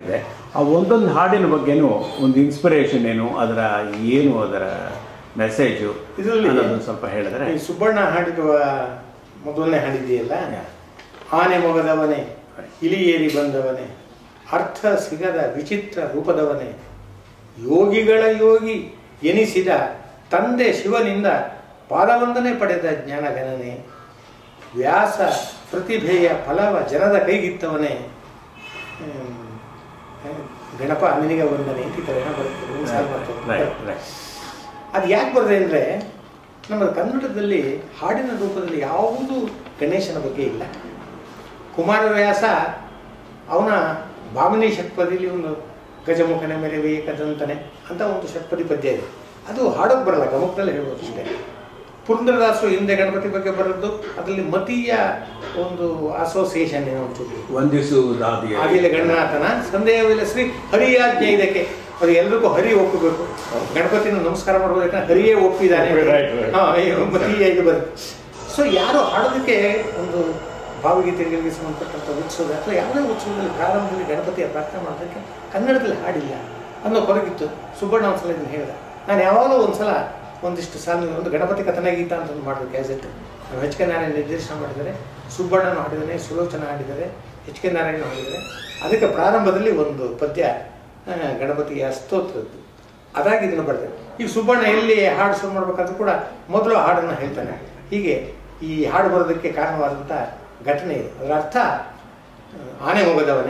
ಇದೆ ಆ ಒಂದೊಂದು ಹಾಡಿನ ಬಗ್ಗೆನೂ ಒಂದು ಇನ್ಸ್ಪಿರೇಷನ್ ಏನು ಅದರ ಏನು ಅದರ ಮೆಸೇಜು ಇದರಲ್ಲಿ ಅನ್ನೋದನ್ನು ಸ್ವಲ್ಪ ಹೇಳಿದ್ರೆ ಈ ಸುಬ್ಬಣ್ಣ ಹಾಡಿರುವ ಮೊದಲನೇ ಹಾಡಿದೆಯಲ್ಲ ಆನೆ ಮೊಗದವನೇ ಇಲಿಯೇರಿ ಬಂದವನೇ ಅರ್ಥ ಸಿಗದ ವಿಚಿತ್ರ ರೂಪದವನೇ ಯೋಗಿಗಳ ಯೋಗಿ ಎನಿಸಿದ ತಂದೆ ಶಿವನಿಂದ ಪಾದವಂದನೆ ಪಡೆದ ಜ್ಞಾನಗಣನೆ ವ್ಯಾಸ ಪ್ರತಿಭೆಯ ಫಲವ ಜನದ ಕೈಗಿತ್ತವನೇ ಹ್ಮ್, ಗಣಪ ನಿನಗೆ ವಂದನೆ ಅಂತ ಈ ಥರ ಏನೋ ಬರುತ್ತೆ. ಒಂದು ಸಾಲು ಮಾತು. ರೈಟ್ ರೈಟ್ ಅದು ಯಾಕೆ ಬರ್ತದೆ ಅಂದರೆ ನಮ್ಮ ಕನ್ನಡದಲ್ಲಿ ಹಾಡಿನ ರೂಪದಲ್ಲಿ ಯಾವುದೂ ಗಣೇಶನ ಬಗ್ಗೆ ಇಲ್ಲ ಕುಮಾರವ್ಯಾಸ ಅವನ ಭಾಮಿನಿ ಷಟ್ಪದಿಲಿ ಒಂದು ಗಜಮುಖನ ಮೇಲೆ ವೇಕದಂತನೆ ಅಂತ ಒಂದು ಷಟ್ಪದಿ ಪದ್ಯ ಇದೆ ಅದು ಹಾಡೋಕೆ ಬರಲ್ಲ ಗಮಕದಲ್ಲಿ ಹೇಳ್ಬೋದು ಅಷ್ಟೇ ಪುರಂದರದಾಸು ಹಿಂದೆ ಗಣಪತಿ ಬಗ್ಗೆ ಬರೋದು ಅದರಲ್ಲಿ ಮತೀಯ ಒಂದು ಅಸೋಸಿಯೇಷನ್ ಏನೋ ಅಂತಿದೆ ವಂದಿಸುವುದಾದಿ ಆಗಿಲ್ಲ ಗಣನಾಥನ ಸಂದೇಹವಿಲ್ಲ ಶ್ರೀ ಹರಿಯಾಜ್ಞೆ ಇದಕ್ಕೆ ಅದು ಎಲ್ರಿಗೂ ಹರಿ ಒಪ್ಪಬೇಕು ಗಣಪತಿನ ನಮಸ್ಕಾರ ಮಾಡ್ಬೋದಕ್ಕೆ ಹರಿಯೇ ಒಪ್ಪಿದ್ದಾನೆ Right, right. ಹಾ, ಈ ಮತೀಯ ಇದು ಬರುತ್ತೆ ಸೊ ಯಾರು ಹಾಡೋದಕ್ಕೆ ಒಂದು ಭಾವಗೀತೆಗಳಿಗೆ ಸಂಬಂಧಪಟ್ಟಂಥ ಉತ್ಸವ ಅಥವಾ ಯಾವುದೇ ಉತ್ಸವದಲ್ಲಿ ಪ್ರಾರಂಭದಲ್ಲಿ ಗಣಪತಿಯ ಪ್ರಾರ್ಥನೆ ಮಾಡೋದಕ್ಕೆ ಕನ್ನಡದಲ್ಲಿ ಹಾಡಿಲ್ಲ ಅನ್ನೋ ಹೊರಗಿತ್ತು ಸುಬ್ಬಣ್ಣ ಒಂದ್ಸಲ ಇದನ್ನು ಹೇಳಿದ ನಾನು ಯಾವಾಗಲೂ ಒಂದ್ಸಲ ಒಂದಿಷ್ಟು ಸಾಲ ಒಂದು ಗಣಪತಿ ಕಥನ ಗೀತ ಅಂತ ಒಂದು ಮಾಡಿದ್ರು ಕ್ಯಾಸೆಟ್ ನಾವು ಎಚ್ ಕೆ ನಾರಾಯಣ ನಿರ್ದೇಶನ ಮಾಡಿದ್ದಾರೆ ಸುಬ್ಬಣ್ಣನ ಹಾಡಿದ್ದಾನೆ ಸುಲೋಚನ ಹಾಡಿದ್ದಾರೆ ಎಚ್ ಕೆ ನಾರಾಯಣ ಹಾಡಿದ್ದಾರೆ ಅದಕ್ಕೆ ಪ್ರಾರಂಭದಲ್ಲಿ ಒಂದು ಪದ್ಯ ಆ, ಗಣಪತಿಯ ಸ್ತೋತ್ರದ್ದು ಅದಾಗಿ ಇದನ್ನು ಬರ್ತದೆ ಈಗ ಸುಬ್ಬಣ್ಣ ಎಲ್ಲಿ ಹಾಡು ಶುರು ಮಾಡ್ಬೇಕಾದ್ರೂ ಕೂಡ ಮೊದಲು ಹಾಡನ್ನು ಹೇಳ್ತಾನೆ ಹೀಗೆ ಈ ಹಾಡು ಬರೋದಕ್ಕೆ ಕಾರಣವಾದಂಥ ಘಟನೆ ಇದೆ ಅದರ ಅರ್ಥ ಆ, ಆನೆ ಹೋಗದವನೇ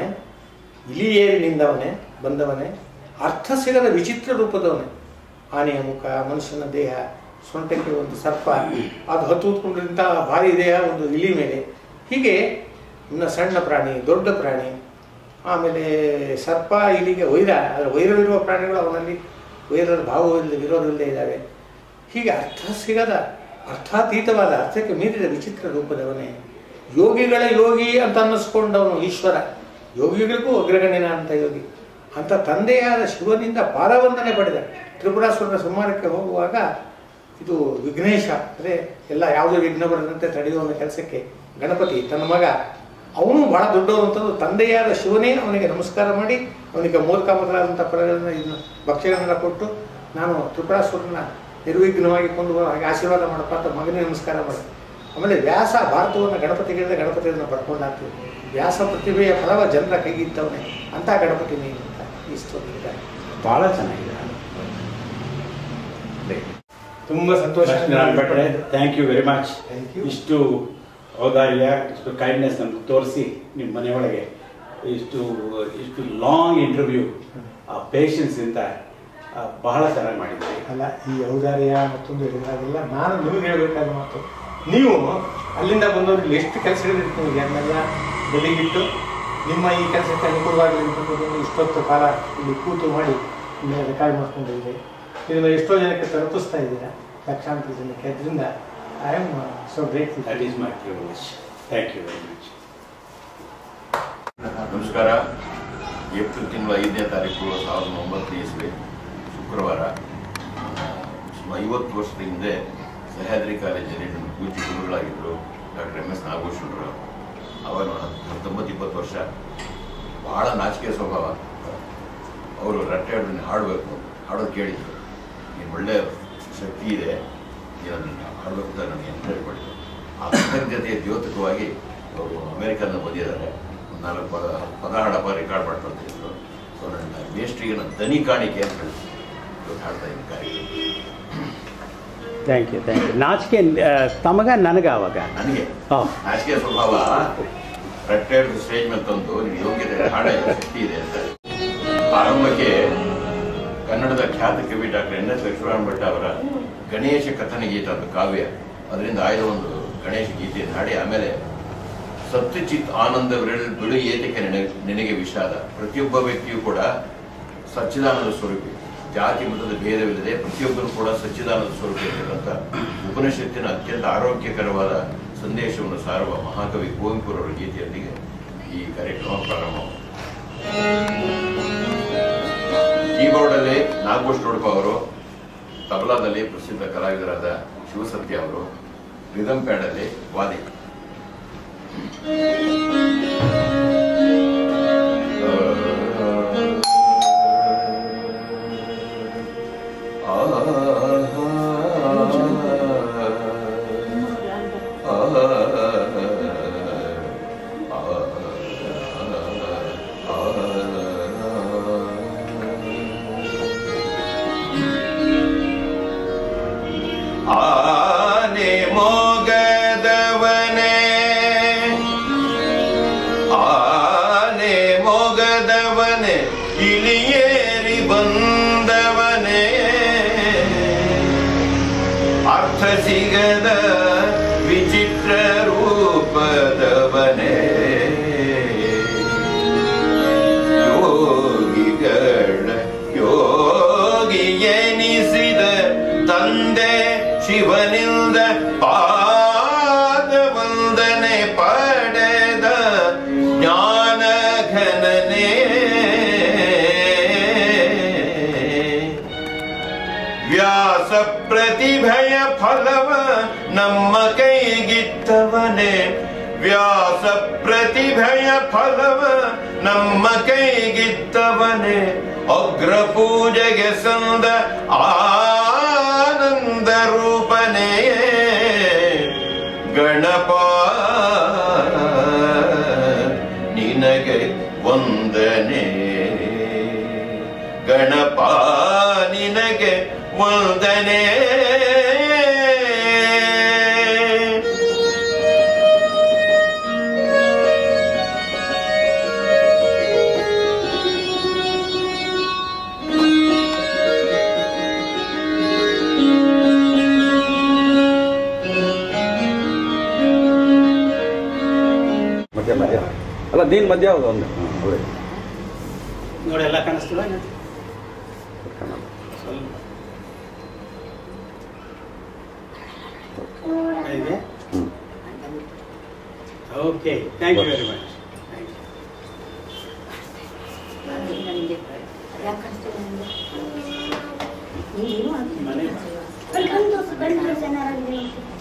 ಇಲಿಯೇರಿ ನಿಂದವನೇ ಬಂದವನೇ ಅರ್ಥ ಸಿಗದ ವಿಚಿತ್ರ ರೂಪದವನೇ ಆನೆಯ ಮುಖ ಮನುಷ್ಯನ ದೇಹ ಸೊಂಟಕ್ಕೆ ಒಂದು ಸರ್ಪ ಅದು ಹತ್ತು ಹೊತ್ಕೊಂಡಿದ್ದಂಥ ಭಾರಿ ದೇಹ ಒಂದು ಇಲಿ ಮೇಲೆ ಹೀಗೆ ಇನ್ನು ಸಣ್ಣ ಪ್ರಾಣಿ ದೊಡ್ಡ ಪ್ರಾಣಿ ಆಮೇಲೆ ಸರ್ಪ ಇಲಿಗೆ ವೈರ ಅದರ ವೈರವಿರುವ ಪ್ರಾಣಿಗಳು ಅವನಲ್ಲಿ ವೈರದ ಭಾವವಿಲ್ಲದೆ ವಿರೋಧವಿಲ್ಲದೆ ಇದ್ದಾವೆ ಹೀಗೆ ಅರ್ಥ ಸಿಗದ ಅರ್ಥಾತೀತವಾದ ಅರ್ಥಕ್ಕೆ ಮೀರಿದ ವಿಚಿತ್ರ ರೂಪದವನೇ ಯೋಗಿಗಳ ಯೋಗಿ ಅಂತ ಅನ್ನಿಸ್ಕೊಂಡವನು ಈಶ್ವರ ಯೋಗಿಗಳಿಗೂ ಅಗ್ರಗಣ್ಯನ ಅಂತ ಯೋಗಿ ಅಂತ ತಂದೆಯಾದ ಶಿವನಿಂದ ಪಾದವಂದನೆ ಪಡೆದ ತ್ರಿಪುರಾಸುರನ ಸಂಹಾರಕ್ಕೆ ಹೋಗುವಾಗ ಇದು ವಿಘ್ನೇಶ ಅಂದರೆ ಎಲ್ಲ ಯಾವುದೇ ವಿಘ್ನ ಬರದಂತೆ ತಡೆಯುವ ಕೆಲಸಕ್ಕೆ ಗಣಪತಿ ತನ್ನ ಮಗ ಅವನು ಬಹಳ ದೊಡ್ಡವನು ಅಂತಂದು ತಂದೆಯಾದ ಶಿವನೇ ಅವನಿಗೆ ನಮಸ್ಕಾರ ಮಾಡಿ ಅವನಿಗೆ ಮೋದಕ ಮೊದಲಾದಂಥ ಫಲಗಳನ್ನು ಇದನ್ನು ಭಕ್ಷ್ಯಗಳನ್ನೆಲ್ಲ ಕೊಟ್ಟು ನಾನು ತ್ರಿಪುರಾಸುರನ ನಿರ್ವಿಘ್ನವಾಗಿ ಕೊಂಡು ಬರೋ ಹಾಗೆ ಆಶೀರ್ವಾದ ಮಾಡಪ್ಪ ಅಂತ ಮಗನಿಗೆ ನಮಸ್ಕಾರ ಮಾಡಿ ಆಮೇಲೆ ವ್ಯಾಸ ಭಾರತವನ್ನು ಗಣಪತಿಗಳಿಂದ ಗಣಪತಿಯನ್ನು ಪಡ್ಕೊಂಡಾಗ್ತದೆ ವ್ಯಾಸ ಪ್ರತಿಭೆಯ ಫಲವ ಜನರ ಕೈಗಿತ್ತವನೇ ಅಂತ ಗಣಪತಿ ನೀನು ಅಂತ ಈ ಸ್ತೋತ್ರ ಭಾಳ ಚೆನ್ನಾಗಿದೆ ತುಂಬ ಸಂತೋಷ ಲಕ್ಷ್ಮೀನಾರಾಯಣ ಭಟ್ರೆ thank you very much Thank you. ಇಷ್ಟು ಔದಾರ್ಯ ಇಷ್ಟು ಕೈಂಡ್ನೆಸ್ ನಮ್ಗೆ ತೋರಿಸಿ ನಿಮ್ಮ ಮನೆಯೊಳಗೆ ಇಷ್ಟು ಇಷ್ಟು ಲಾಂಗ್ ಇಂಟರ್ವ್ಯೂ ಆ ಪೇಷನ್ಸಿಂದ ಆ, ಬಹಳ ಚೆನ್ನಾಗಿ ಮಾಡಿದ್ದೀರಿ ಅಲ್ಲ ಈ ಔದಾರ್ಯ ಮತ್ತೊಂದು ಹೇಳಿದ್ರಾಗೆಲ್ಲ ನಾನು ನಿಮಗೆ ಹೇಳಬೇಕಾದ ಮಾತು ನೀವು ಅಲ್ಲಿಂದ ಬಂದವ್ರಿಗೆ ಎಷ್ಟು ಕೆಲಸಗಳಿರುತ್ತೆ ನಿಮಗೆ ಅದನ್ನೆಲ್ಲ ಬೆಳಿಗಿಟ್ಟು ನಿಮ್ಮ ಈ ಕೆಲಸಕ್ಕೆ ಅನುಕೂಲವಾಗಲಿ ಅಂತಂದು ಇಷ್ಟೊತ್ತು ಕಾಲ ಇಲ್ಲಿ ಕೂತು ಮಾಡಿ ಇಲ್ಲಿ ರೆಕಾರ್ಡ್ ಮಾಡ್ಕೊಂಡಿದ್ದೀರಿ ಇದನ್ನು ಎಷ್ಟೋ ಜನಕ್ಕೆ ತಲುಪಿಸ್ತಾ ಇದ್ದೀರಾ ಲಕ್ಷಾಂತರ ಜನಕ್ಕೆ ಅದರಿಂದ I am so great that is my privilege thank you very much ನಮಸ್ಕಾರ ಏಪ್ರಿಲ್ ತಿಂಗಳ ಐದನೇ ತಾರೀಕು ಸಾವಿರದ ಒಂಬತ್ತನೇ ಇಸ್ವಿ ಶುಕ್ರವಾರ ಸುಮಾರು ಐವತ್ತು ವರ್ಷದ ಹಿಂದೆ ಸಹ್ಯಾದ್ರಿ ಕಾಲೇಜಲ್ಲಿ ನನ್ನ ಪೂಜ್ಯ ಗುರುಗಳಾಗಿದ್ದರು ಡಾಕ್ಟರ್ ಎಮ್ ಎಸ್ ನಾಗಭೂಷಣರು ಅವರು ಹತ್ತೊಂಬತ್ತು ಇಪ್ಪತ್ತು ವರ್ಷ ಬಹಳ ನಾಚಿಕೆ ಸ್ವಭಾವ ಅವರು ರಟ್ಟೆ ಹಾಡೋದನ್ನ ಹಾಡಬೇಕು ಹಾಡೋದು ಕೇಳಿದ್ರು ನೀನು ಒಳ್ಳೆ ಶಕ್ತಿ ಇದೆ ನೀನು ಅದನ್ನು ಹಾಡಬೇಕು ಅಂತ ನನಗೆ ಎನ್ಕರೇಜ್ ಮಾಡಿದ್ರು ಆ ಕೃತಜ್ಞತೆಯ ದ್ಯೋತಕವಾಗಿ ಅವರು ಅಮೆರಿಕದಿಂದ ಬಂದಿದ್ದಾರೆ ಒಂದು ನಾಲ್ಕು ಪದ ಪದ ಹಾಡಪ್ಪ ರೆಕಾರ್ಡ್ ಮಾಡ್ಕೊಳ್ತಿದ್ರು ಸೊ ನನ್ನ ಮೇಸ್ಟ್ರಿಗೆ ನನ್ನ ದನಿ ಕಾಣಿಕೆ ಅಂತ ಹೇಳಿ ಇವತ್ತು ಹಾಡ್ತಾ ಇದ್ದೀನಿ ಕಾರ್ಯಕ್ರಮ ಥ್ಯಾಂಕ್ ಯು ಥ್ಯಾಂಕ್ ಯು ನಾಚಿಕೆ ಆ, ತಮಗ ನನಗ ಅವಾಗ ನನಗೆ ಹಾಂ ನಾಚಿಕೆ ಸ್ವಭಾವ ರಟ್ಟೆ ಸ್ಟೇಜ್ ಮೇಲೆ ತಂದು ನಿಮ್ಗೆ ಯೋಗ್ಯತೆ ಹಾಡ ಶಕ್ತಿ ಇದೆ ಅಂತ ಆರಂಭಕ್ಕೆ ಕನ್ನಡದ ಖ್ಯಾತ ಕವಿ doctor N S Lakshmana Bhat ಅವರ ಗಣೇಶ ಕಥನ ಗೀತ ಅಂತ ಕಾವ್ಯ ಅದರಿಂದ ಆಯ್ದ ಒಂದು ಗಣೇಶ ಗೀತೆಯನ್ನು ಹಾಡಿ ಆಮೇಲೆ ಸತ್ಯಚಿತ್ ಆನಂದ ವಿರಳ್ ಬಿಡು ಏತಕ್ಕೆ ನಿನಗೆ ನಿನಗೆ ವಿಷಾದ ಪ್ರತಿಯೊಬ್ಬ ವ್ಯಕ್ತಿಯೂ ಕೂಡ ಸಚ್ಚಿದಾನಂದ ಸ್ವರೂಪಿ ಜಾತಿ ಮತದ ಭೇದವಿಲ್ಲದೆ ಪ್ರತಿಯೊಬ್ಬರು ಕೂಡ ಸಚ್ಚಿದಾನಂದ ಸ್ವರೂಪಿ ಅಂತ ಉಪನಿಷತ್ತಿನ ಅತ್ಯಂತ ಆರೋಗ್ಯಕರವಾದ ಸಂದೇಶವನ್ನು ಸಾರುವ ಮಹಾಕವಿ ಕುವೆಂಪುರವರ ಗೀತೆಯೊಂದಿಗೆ ಈ ಕಾರ್ಯಕ್ರಮ ಪ್ರಾರಂಭವಾಗಿದೆ ಕೀಬೋರ್ಡಲ್ಲಿ ನಾಗಭೂಷ್ ನೋಡ್ಪ ಅವರು ತಬಲಾದಲ್ಲಿ ಪ್ರಸಿದ್ಧ ಕಲಾವಿದರಾದ ಶಿವಸತ್ಯ ಅವರು ರಿದಮ್ ಪ್ಯಾಡಲ್ಲಿ ವಾದಿ ಆ ಪಡೆದ ಜ್ಞಾನ ಘನನೇ ವ್ಯಾಸ ಪ್ರತಿಭೆಯ ಫಲವ ನಮ್ಮ ಕೈಗಿತ್ತವನೇ ವ್ಯಾಸ ಪ್ರತಿಭೆಯ ಫಲವ ನಮ್ಮ ಕೈಗಿತ್ತವನೇ ಅಗ್ರ ಪೂಜೆಗೆ ಸಂದ ಆನಂದ ರೂಪನೇ ಗಣಪ ನಿನಗೆ ವಂದನೆ ಗಣಪ ನಿನಗೆ ವಂದನೆ ಮಧ್ಯ ಮಧ್ಯ ಅಲ್ಲ ನೀನು ಮಧ್ಯ ಹೌದು ಒಂದು ಒಳ್ಳೆ ನೋಡಿ ಎಲ್ಲ ಕಾಣಿಸ್ತೀವ ಸ್ವಲ್ಪ ಇದೆ okay thank you very much ಯಾಕೆ ಮನೆ ಕಣ್ಣು ತೋರ್ಸು ಕಣ್ಣು ತೋರ್ಸು ಏನಾರಾಗಿದೆ